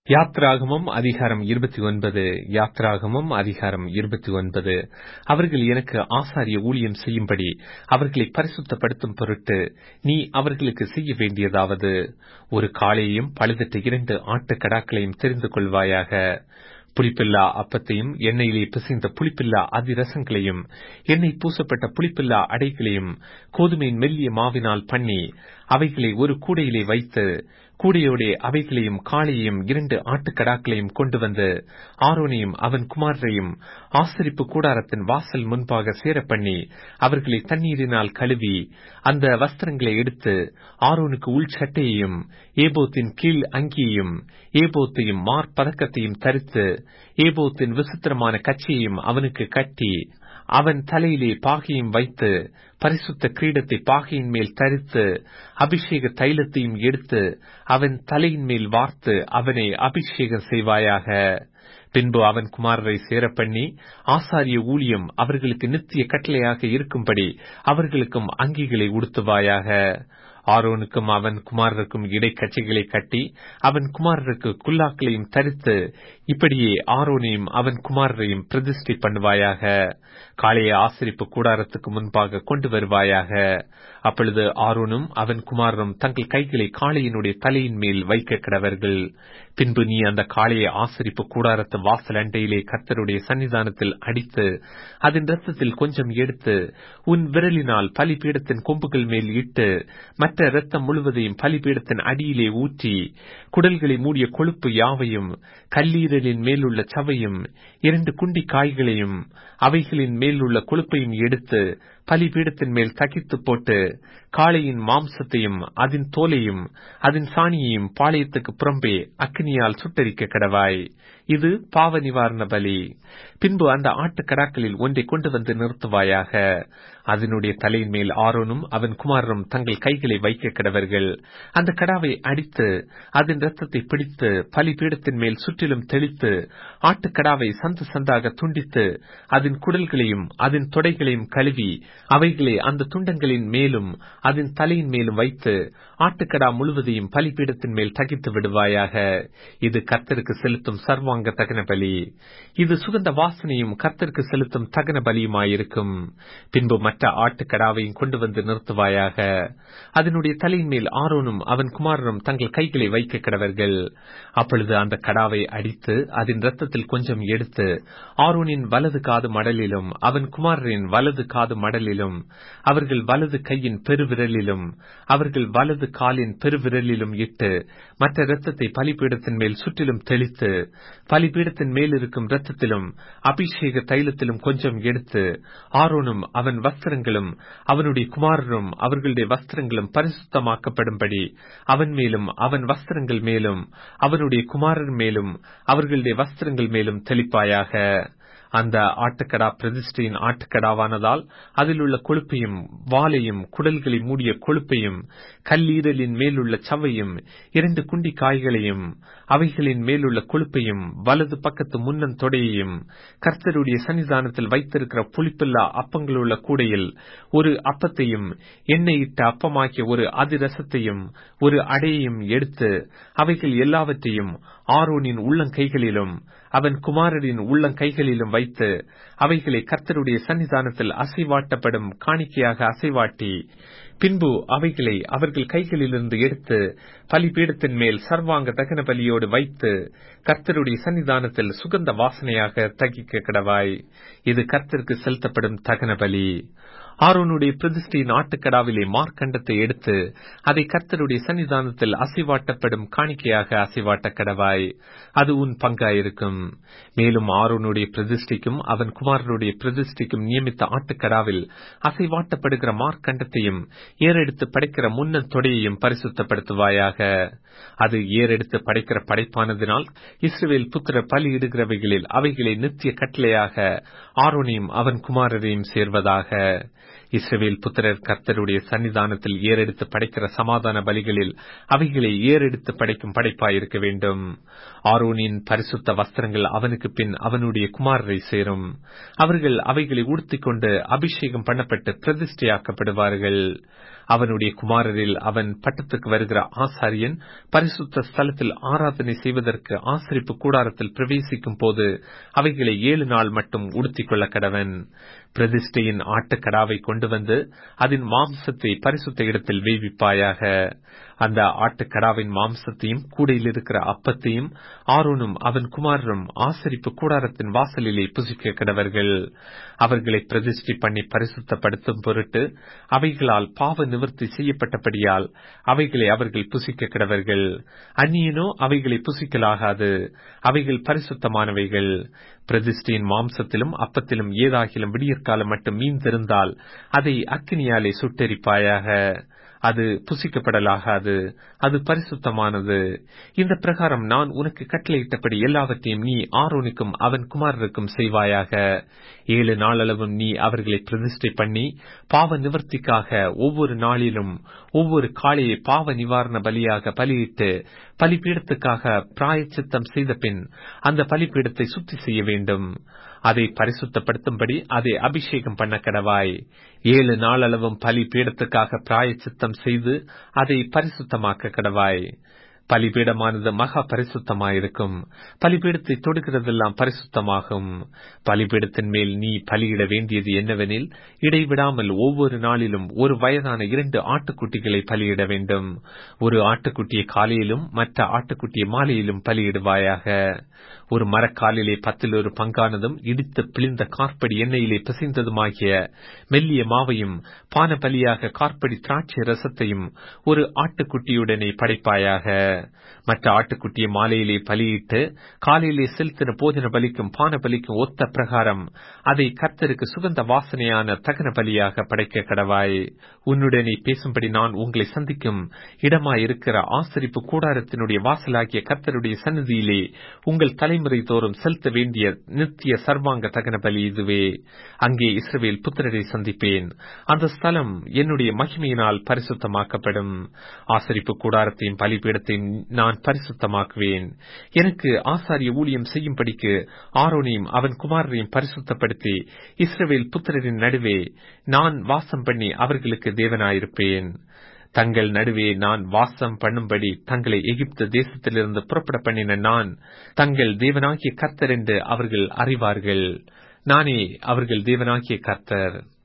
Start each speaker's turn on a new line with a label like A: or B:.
A: யாத்ராகமம் அதிகாரம் இருபத்தி ஒன்பது யாத்ராகமம் அதிகாரம் இருபத்தி ஒன்பது அவர்கள் எனக்கு ஆசாரிய ஊழியம் செய்யும்படி அவர்களை பரிசுத்தப்படுத்தும் பொருட்டு நீ அவர்களுக்கு செய்ய வேண்டியதாவது ஒரு காளையையும் பழுதற்ற இரண்டு ஆட்டுக்கடாக்களையும் தெரிந்து கொள்வாயாக புளிப்பில்லா அப்பத்தையும் எண்ணெயிலே பிசைந்த புளிப்பில்லா அதிரசங்களையும் எண்ணெய் பூசப்பட்ட புளிப்பில்லா அடைகளையும் கோதுமையின் மெல்லிய மாவினால் பண்ணி அவைகளை ஒரு கூடையிலே வைத்து கூடையோடே அவைகளையும் காளையையும் இரண்டு ஆட்டுக்கடாக்களையும் கொண்டு வந்து ஆரோனையும் அவன் குமாரரையும் ஆசரிப்பு கூடாரத்தின் வாசல் முன்பாக சேர பண்ணி அவர்களை தண்ணீரினால் கழுவி அந்த வஸ்திரங்களை எடுத்து ஆரோனுக்கு உள் சட்டையையும் ஏபோத்தின் கீழ் அங்கியையும் ஏபோத்தையும் மார்பதக்கத்தையும் தரித்து ஏபோத்தின் விசித்திரமான கட்சியையும் அவனுக்கு கட்டி அவன் தலையிலே பாகையும் வைத்து பரிசுத்த கிரீடத்தை பாகையின் மேல் தரித்து அபிஷேக தைலத்தையும் எடுத்து அவன் தலையின் மேல் வார்த்து அவனை அபிஷேகம் செய்வாயாக பின்பு அவன் குமாரரை சேரப்பண்ணி ஆசாரிய ஊழியம் அவர்களுக்கு நித்திய கட்டளையாக இருக்கும்படி அவர்களுக்கும் அங்கிகளை உடுத்துவாயாக ஆரோனுக்கும் அவன் குமாரருக்கும் இடைக்கட்சிகளை கட்டி அவன் குமாரருக்கு குல்லாக்களையும் தரித்து இப்படியே ஆரோனையும் அவன் குமாரரையும் பிரதிஷ்டை பண்ணுவாயாக காளைய ஆசிரிப்பு கூடாரத்துக்கு முன்பாக கொண்டு வருவாயாக அப்பொழுது ஆரோனும் அவன் குமாரரும் தங்கள் கைகளை காளையினுடைய தலையின் மேல் வைக்க கிடவர்கள் பின்பு நீ அந்த காளைய ஆசிரிப்பு கூடாரத்து வாசல் அண்டையிலே கர்த்தருடைய சன்னிதானத்தில் அடித்து அதன் ரத்தத்தில் கொஞ்சம் எடுத்து உன் விரலினால் பலிபீடத்தின் கொம்புகள் மேல் இட்டு மற்ற ரத்தம் முழுவதையும் பலிபீடத்தின் அடியிலே ஊற்றி குடல்களை மூடிய கொழுப்பு யாவையும் கல்லீரலின் மேலுள்ள சவையும் இரண்டு குண்டி காய்களையும் அவைகளின் மேலுள்ள கொழுப்பையும் எடுத்து பலிபீடத்தின் மேல் தகித்து போட்டு காளையின் மாம்சத்தையும் அதன் தோலையும் அதன் சாணியையும் பாளையத்துக்கு புறம்பே அக்னியால் சுட்டரிக்க கடவாய் இது பாவ நிவாரண பலி பின்பு அந்த ஆட்டுக்கடாக்களில் ஒன்றை கொண்டு வந்து நிறுத்துவாயாக அதனுடைய தலையின் மேல் ஆரோனும் அவன் குமாரரும் தங்கள் கைகளை வைக்க கிடவர்கள் அந்த கடாவை அடித்து அதன் ரத்தத்தை பிடித்து பலிபீடத்தின் மேல் சுற்றிலும் தெளித்து ஆட்டுக்கடாவை சந்து சந்தாக துண்டித்து அதன் குடல்களையும் அதன் தொடைகளையும் கழுவி அவைகளை அந்த துண்டங்களின் மேலும் அதன் தலையின் மேலும் வைத்து ஆட்டுக்கடா முழுவதையும் பலிபீடத்தின் மேல் தகித்து விடுவாயாக இது கர்த்தருக்கு செலுத்தும் சர்வாங்க தகன பலி இது சுகந்த வாசனையும் கர்த்தருக்கு செலுத்தும் தகன பலியுமாயிருக்கும் பின்பு மற்ற ஆட்டுக்கடாவையும் கொண்டு வந்து நிறுத்துவாயாக அதனுடைய தலையின் மேல் ஆரோனும் அவன் குமாரரும் தங்கள் கைகளை வைக்க கிடவர்கள் அப்பொழுது அந்த கடாவை அடித்து அதன் ரத்தத்தில் கொஞ்சம் எடுத்து ஆரோனின் வலது காது மடலிலும் அவன் குமாரரின் வலது காது மடலிலும் அவர்கள் வலது கையின் பெருவிரலிலும் அவர்கள் வலது காலின் பெருவிரலிலும் இட்டு மற்ற இரத்தத்தை பலிபீடத்தின் மேல் சுற்றிலும் தெளித்து பலிபீடத்தின் மேல் இருக்கும் இரத்தத்திலும் அபிஷேக தைலத்திலும் கொஞ்சம் எடுத்து ஆரோனும் அவன் வஸ்திரங்களும் அவனுடைய குமாரரும் அவர்களுடைய வஸ்திரங்களும் பரிசுத்தமாக்கப்படும்படி அவன் மேலும் அவன் வஸ்திரங்கள் மேலும் அவனுடைய குமாரர் மேலும் அவர்களுடைய வஸ்திரங்கள் மேலும் தெளிப்பாயாக அந்த ஆட்டுக்கடா பிரதிஷ்டையின் ஆட்டுக்கடாவானதால் அதில் உள்ள கொழுப்பையும் வாலையும் குடல்களை மூடிய கொழுப்பையும் கல்லீரலின் மேலுள்ள சவையும் இரண்டு குண்டி காய்களையும் அவைகளின் மேலுள்ள கொழுப்பையும் வலது பக்கத்து முன்னன் தொடையையும் கர்த்தருடைய சன்னிதானத்தில் வைத்திருக்கிற புளிப்பில்லா அப்பங்களுள்ள கூடையில் ஒரு அப்பத்தையும் எண்ணெயிட்ட அப்பமாக்கிய ஒரு அதிரசத்தையும் ஒரு அடையையும் எடுத்து அவைகள் எல்லாவற்றையும் ஆரோனின் உள்ளங்கைகளிலும் அவன் குமாரரின் உள்ளங்கைகளிலும் வைத்து அவைகளை கர்த்தருடைய சன்னிதானத்தில் அசைவாட்டப்படும் காணிக்கையாக அசைவாட்டி பின்பு அவைகளை அவர்கள் கைகளிலிருந்து எடுத்து பலிபீடத்தின் மேல் சர்வாங்க தகன பலியோடு வைத்து கர்த்தருடைய சன்னிதானத்தில் சுகந்த வாசனையாக தகிக்க கிடவாய் இது கர்த்தருக்கு செலுத்தப்படும் தகன பலி ஆரோனுடைய பிரதிஷ்டையின் ஆட்டுக்கடாவிலே மார்க்கண்டத்தை எடுத்து அதை கர்த்தருடைய சன்னிதானத்தில் அசைவாட்டப்படும் காணிக்கையாக அசைவாட்ட கடவாய் அது உன் பங்காயிருக்கும் மேலும் ஆரோனுடைய பிரதிஷ்டைக்கும் அவன் குமாரனுடைய பிரதிஷ்டைக்கும் நியமித்த ஆட்டுக்கடாவில் அசைவாட்டப்படுகிற மார்க்கண்டத்தையும் ஏறெடுத்து படைக்கிற முன்னன் தொடையையும் பரிசுத்தப்படுத்துவாயாக அது ஏறெடுத்து படைக்கிற படைப்பானதினால் இஸ்ரேல் புத்திர பலியிடுகிறவைகளில் அவைகளை நித்திய கட்டளையாக ஆரோனையும் அவன் குமாரரையும் சேர்வதாக இஸ்ரவேல் புத்திரர் கர்த்தருடைய சன்னிதானத்தில் ஏறெடுத்து படைக்கிற சமாதான பலிகளில் அவைகளை ஏறெடுத்து படைக்கும் படைப்பாயிருக்க வேண்டும் ஆரோனின் பரிசுத்த வஸ்திரங்கள் அவனுக்கு பின் அவனுடைய குமாரரை சேரும் அவர்கள் அவைகளை உடுத்திக் கொண்டு அபிஷேகம் பண்ணப்பட்டு பிரதிஷ்டையாக்கப்படுவார்கள் அவனுடைய குமாரரில் அவன் பட்டத்துக்கு வருகிற ஆசாரியன் பரிசுத்த ஸ்தலத்தில் ஆராதனை செய்வதற்கு ஆசரிப்பு கூடாரத்தில் பிரவேசிக்கும் போது அவைகளை ஏழு நாள் மட்டும் உடுத்திக் கொள்ள கடவன் பிரதிஷ்டையின் ஆட்டுக்கடாவை கொண்டு வந்து அதன் மாம்சத்தை பரிசுத்த இடத்தில் வேவிப்பாயாக அந்த ஆட்டுக்கடாவின் மாம்சத்தையும் கூடையில் இருக்கிற அப்பத்தையும் ஆரோனும் அவன் குமாரரும் ஆசரிப்பு கூடாரத்தின் வாசலிலே புசிக்க கிடவர்கள் அவர்களை பிரதிஷ்டை பண்ணி பரிசுத்தப்படுத்தும் பொருட்டு அவைகளால் பாவ நிவர்த்தி செய்யப்பட்டபடியால் அவைகளை அவர்கள் புசிக்க கிடவர்கள் அந்நியனோ அவைகளை புசிக்கலாகாது அவைகள் பரிசுத்தமானவைகள் பிரதிஷ்டையின் மாம்சத்திலும் அப்பத்திலும் ஏதாகிலும் விடியற்காலம் மட்டும் மீன் தெரிந்தால் அதை அக்கினியாலே சுட்டெரிப்பாயாக அது புசிக்கப்படலாகாது அது பரிசுத்தமானது இந்த பிரகாரம் நான் உனக்கு கட்டளையிட்டபடி எல்லாவற்றையும் நீ ஆரோனுக்கும் அவன் குமாரருக்கும் செய்வாயாக ஏழு நாளளவும் நீ அவர்களை பிரதிஷ்டை பண்ணி பாவ நிவர்த்திக்காக ஒவ்வொரு நாளிலும் ஒவ்வொரு காளையை பாவ நிவாரண பலியாக பலியிட்டு பலிபீடத்துக்காக பிராயச்சித்தம் செய்த பின் அந்த பலிபீடத்தை சுத்தி செய்ய வேண்டும் அதை பரிசுத்தப்படுத்தும்படி அதை அபிஷேகம் பண்ண கடவாய் ஏழு நாளளவும் பலி பீடத்துக்காக பிராயச்சித்தம் செய்து அதை பரிசுத்தமாக்க கடவாய் பலிபீடமானது மகா பரிசுத்தமாயிருக்கும் பலிபீடத்தை தொடுகிறதெல்லாம் பரிசுத்தமாகும் பலிபீடத்தின் மேல் நீ பலியிட வேண்டியது என்னவெனில் இடைவிடாமல் ஒவ்வொரு நாளிலும் ஒரு வயதான இரண்டு ஆட்டுக்குட்டிகளை பலியிட வேண்டும் ஒரு ஆட்டுக்குட்டியை காலையிலும் மற்ற ஆட்டுக்குட்டியை மாலையிலும் பலியிடுவாயாக ஒரு மரக்காலிலே பத்தில் ஒரு பங்கானதும் இடித்து பிழிந்த கார்படி எண்ணெயிலே பிசைந்ததுமாகிய மெல்லிய மாவையும் பான பலியாக கார்படி திராட்சை ரசத்தையும் ஒரு ஆட்டுக்குட்டியுடனே படைப்பாயாக மற்ற ஆட்டுக்குட்டியை மாலையிலே பலியிட்டு காலையிலே செலுத்தின போஜன பலிக்கும் பான பலிக்கும் ஒத்த பிரகாரம் அதை கர்த்தருக்கு சுகந்த வாசனையான தகன பலியாக படைக்க கடவாய் உன்னுடனே பேசும்படி நான் உங்களை சந்திக்கும் இடமாயிருக்கிற ஆசரிப்பு கூடாரத்தினுடைய வாசலாகிய கர்த்தருடைய சன்னதியிலே உங்கள் தலைமுறை தோறும் செலுத்த வேண்டிய நித்திய சர்வாங்க தகன பலி இதுவே அங்கே இஸ்ரவேல் புத்திரரை சந்திப்பேன் அந்த ஸ்தலம் என்னுடைய மகிமையினால் பரிசுத்தமாக்கப்படும் ஆசரிப்பு கூடாரத்தையும் பலிபீடத்தையும் நான் பரிசுத்தமாக்குவேன் எனக்கு ஆசாரிய ஊழியம் செய்யும்படிக்கு ஆரோனையும் அவன் குமாரரையும் பரிசுத்தப்படுத்தி இஸ்ரவேல் புத்திரரின் நடுவே நான் வாசம் பண்ணி அவர்களுக்கு தேவனாயிருப்பேன் தங்கள் நடுவே நான் வாசம் பண்ணும்படி தங்களை எகிப்து தேசத்திலிருந்து புறப்பட பண்ணின நான் தங்கள் தேவனாகிய கர்த்தர் என்று அவர்கள் அறிவார்கள் நானே அவர்கள் தேவனாகிய கர்த்தர்